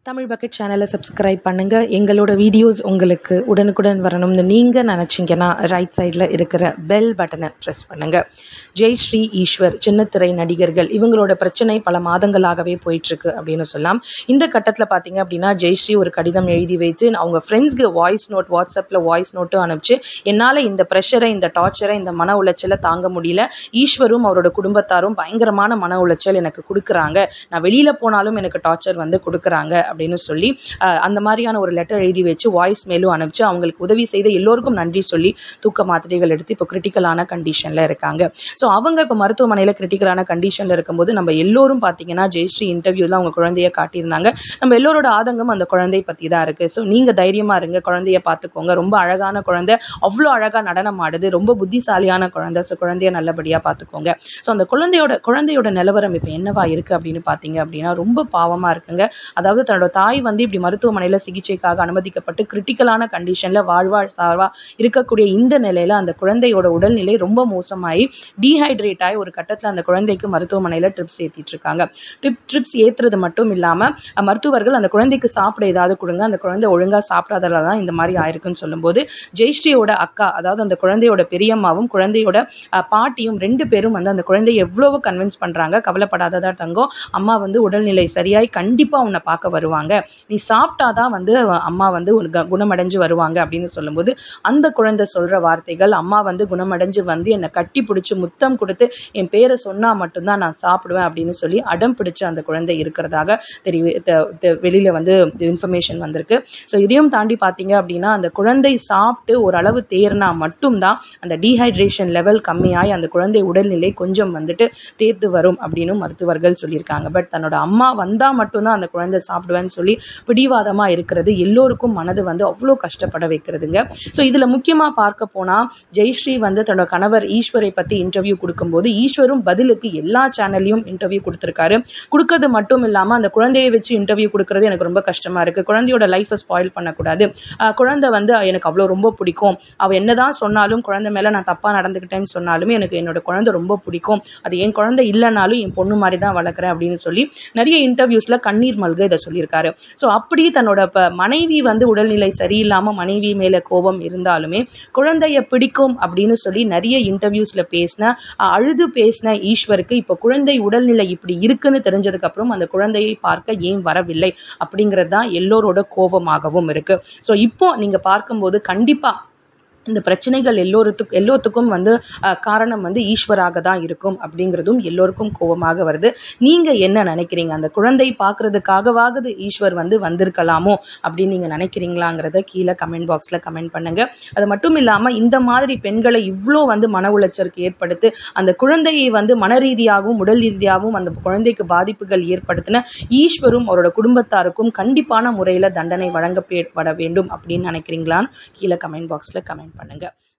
Tamil bucket சேனலை subscribe பண்ணுங்க எங்களோட வீடியோஸ் உங்களுக்கு உடனுக்குடன் வரணும்னு நீங்கள் நினச்சிங்கன்னா ரைட் சைடில் இருக்கிற பெல் பட்டனை ப்ரெஸ் பண்ணுங்க ஜெய் ஸ்ரீ ஈஸ்வர் சின்னத்திரை நடிகர்கள் இவங்களோட பிரச்சனை பல மாதங்களாகவே போயிட்டுருக்கு அப்படின்னு சொல்லலாம் இந்த கட்டத்தில் பார்த்தீங்க அப்படின்னா ஜெய்ஸ்ரீ ஒரு கடிதம் எழுதி வைத்து அவங்க ஃப்ரெண்ட்ஸ்க்கு வாய்ஸ் நோட் வாட்ஸ்அப்பில் வாய்ஸ் நோட்டும் அனுப்பிச்சு என்னால் இந்த ப்ரெஷரை இந்த டார்ச்சரை இந்த மன உளைச்சலை தாங்க முடியல ஈஸ்வரும் அவரோட குடும்பத்தாரும் பயங்கரமான மன உளைச்சல் எனக்கு கொடுக்குறாங்க நான் வெளியில் போனாலும் எனக்கு டார்ச்சர் வந்து கொடுக்குறாங்க அப்படின்னு சொல்லி அஹ், அந்த மாதிரியான ஒரு லெட்டர் எழுதி வச்சு வாய்ஸ் மேலும் அனுப்பிச்சு அவங்களுக்கு உதவி செய்த எல்லோருக்கும் நன்றி சொல்லி தூக்க மாத்திரைகள் எடுத்து இப்போ கிரிட்டிக்கலான கண்டிஷனில் இருக்காங்க ஸோ அவங்க இப்போ மருத்துவமனையில் கிரிட்டிக்கலான கண்டிஷனில் இருக்கும்போது நம்ம எல்லோரும் பார்த்தீங்கன்னா ஜெயஸ்ரீ இன்டர்வியூவில் அவங்க குழந்தைய காட்டியிருந்தாங்க நம்ம எல்லோரோட ஆதங்கம் அந்த குழந்தை பற்றி தான் இருக்குது ஸோ நீங்கள் தைரியமாக இருங்க குழந்தைய பார்த்துக்கோங்க ரொம்ப அழகான குழந்தை அவ்வளோ அழகாக நடனம் ஆடுது ரொம்ப புத்திசாலியான குழந்தை ஸோ குழந்தைய நல்லபடியாக பார்த்துக்கோங்க ஸோ அந்த குழந்தையோட குழந்தையோட நிலவரம் இப்போ என்னவா இருக்குது அப்படின்னு பார்த்தீங்க அப்படின்னா ரொம்ப பாவமாக இருக்குங்க அதாவது தன்னோட தாய் வந்து இப்படி மருத்துவமனையில் சிகிச்சைக்காக அனுமதிக்கப்பட்டு கிரிட்டிக்கலான கண்டிஷனில் வாழ்வாழ் சார்வா இருக்கக்கூடிய இந்த நிலையில் அந்த குழந்தையோட உடல்நிலை ரொம்ப மோசமாகி டீஹைட்ரேட் ஆகி ஒரு கட்டத்தில் அந்த குழந்தைக்கு மருத்துவமனையில் ட்ரிப்ஸ் ஏற்றிட்டு இருக்காங்க ட்ரிப் ட்ரிப்ஸ் ஏற்றுறது மட்டும் இல்லாமல் மருத்துவர்கள் அந்த குழந்தைக்கு சாப்பிட ஏதாவது கொடுங்க அந்த குழந்தை ஒழுங்காக சாப்பிடாததால தான் இந்த மாதிரி ஆயிருக்குன்னு சொல்லும்போது ஜெயஸ்ரீயோட அக்கா அதாவது அந்த குழந்தையோட பெரியம்மாவும் குழந்தையோட அஹ், பாட்டியும் ரெண்டு பேரும் வந்து அந்த குழந்தையை எவ்வளவோ கன்வின்ஸ் பண்ணுறாங்க கவலைப்படாததா தங்கம் அம்மா வந்து உடல்நிலை சரியாய் கண்டிப்பாக உன்னை பார்க்க வருவாங்க நீ சாப்பிட்டாதான் வந்து அம்மா வந்து ஒரு க- குணமடைஞ்சு வருவாங்க அப்படின்னு சொல்லும்போது அந்த குழந்தை சொல்கிற வார்த்தைகள் அம்மா வந்து குணமடைஞ்சு வந்து என்னை கட்டி பிடிச்சி முத்தம் கொடுத்து என் பேரை சொன்னால் மட்டும்தான் நான் சாப்பிடுவேன் அப்படின்னு சொல்லி அடம் பிடிச்சு அந்த குழந்தை இருக்கிறதாக தெரிய தெ- தெ- வெளியில வந்து இன்ஃபர்மேஷன் வந்திருக்கு ஸோ இதையும் தாண்டி பார்த்தீங்க அப்படின்னா அந்த குழந்தை சாப்பிட்டு ஓரளவு தேர்னா மட்டும்தான் அந்த டீஹைட்ரேஷன் லெவல் கம்மியாகி அந்த குழந்தை உடல்நிலை கொஞ்சம் வந்துட்டு தேர்ந்து வரும் அப்படின்னு மருத்துவர்கள் சொல்லியிருக்காங்க பட் தன்னோட அம்மா வந்தால் மட்டும்தான் அந்த குழந்தை சாப்பிடுவேன்னு சொல்லி பிடிவாதமாக இருக்கிறது எல்லோருக்கும் மனது வந்து அவ்வளோ கஷ்டப்பட வைக்கிறதுங்க ஸோ இதில் முக்கியமாக பார்க்க போனால் ஜெயஸ்ரீ வந்து தன்னோட கணவர் ஈஸ்வரை பற்றி இன்டர்வியூ கொடுக்கும்போது ஈஸ்வரும் பதிலுக்கு எல்லா சேனல்லையும் இன்டர்வியூ கொடுத்துருக்காரு கொடுக்கறது மட்டும் இல்லாமல் அந்த குழந்தையை வச்சு இன்டர்வியூ கொடுக்கறது எனக்கு ரொம்ப கஷ்டமாக இருக்குது குழந்தையோட லைஃப்பை ஸ்பாயில் பண்ணக்கூடாது ஆஹ் குழந்தை வந்து எனக்கு அவ்வளோ ரொம்ப பிடிக்கும் அவள் என்னதான் சொன்னாலும் குழந்தை மேலே நான் தப்பாக நடந்துக்கிட்டேன்னு சொன்னாலுமே எனக்கு என்னோட குழந்தை ரொம்ப பிடிக்கும் அது என் குழந்தை இல்லைனாலும் என் பொண்ணு மாதிரி தான் வளர்க்குறேன் அப்படின்னு சொல்லி நிறைய இன்டர்வியூஸில் கண்ணீர் மல்க இதை சொல்லியிருக்காரு ஸோ அப்படி தன்னோட இப்போ மனைவி வந்து உடல்நிலை சரியில்லாமல் மனைவி மேலே கோபம் இருந்தாலுமே குழந்தைய பிடிக்கும் அப்படின்னு சொல்லி நிறைய இன்டர்வியூஸில் பேசின அஹ் அழுது பேசின ஈஸ்வருக்கு இப்போ குழந்தை உடல்நிலை இப்படி இருக்குன்னு தெரிஞ்சதுக்கப்புறம் அந்த குழந்தையை பார்க்க ஏன் வரவில்லை அப்படிங்கிறது தான் எல்லோரோட கோபமாகவும் இருக்கு ஸோ இப்போ நீங்கள் பார்க்கும்போது கண்டிப்பாக இந்த பிரச்சனைகள் எல்லோருத்துக்கும் எல்லோத்துக்கும் வந்து அஹ், காரணம் வந்து ஈஸ்வராக தான் இருக்கும் அப்படிங்கிறதும் எல்லோருக்கும் கோபமாக வருது நீங்கள் என்ன நினைக்கிறீங்க அந்த குழந்தை பார்க்கறதுக்காகவாவது ஈஸ்வர் வந்து வந்திருக்கலாமோ அப்படின்னு நீங்கள் நினைக்கிறீங்களாங்கிறத கீழே கமெண்ட் பாக்ஸில் கமெண்ட் பண்ணுங்க அது மட்டும் இல்லாமல் இந்த மாதிரி பெண்களை இவ்வளோ வந்து மன உளைச்சலுக்கு ஏற்படுத்தி அந்த குழந்தையை வந்து மன ரீதியாகவும் உடல் ரீதியாகவும் அந்த குழந்தைக்கு பாதிப்புகள் ஏற்படுத்தின ஈஸ்வரும் அவரோட குடும்பத்தாருக்கும் கண்டிப்பான முறையில் தண்டனை வழங்கப்பட வேண்டும் அப்படின்னு நினைக்கிறீங்களான்னு கீழே கமெண்ட் பாக்ஸில் கமெண்ட் பண்ணுங்க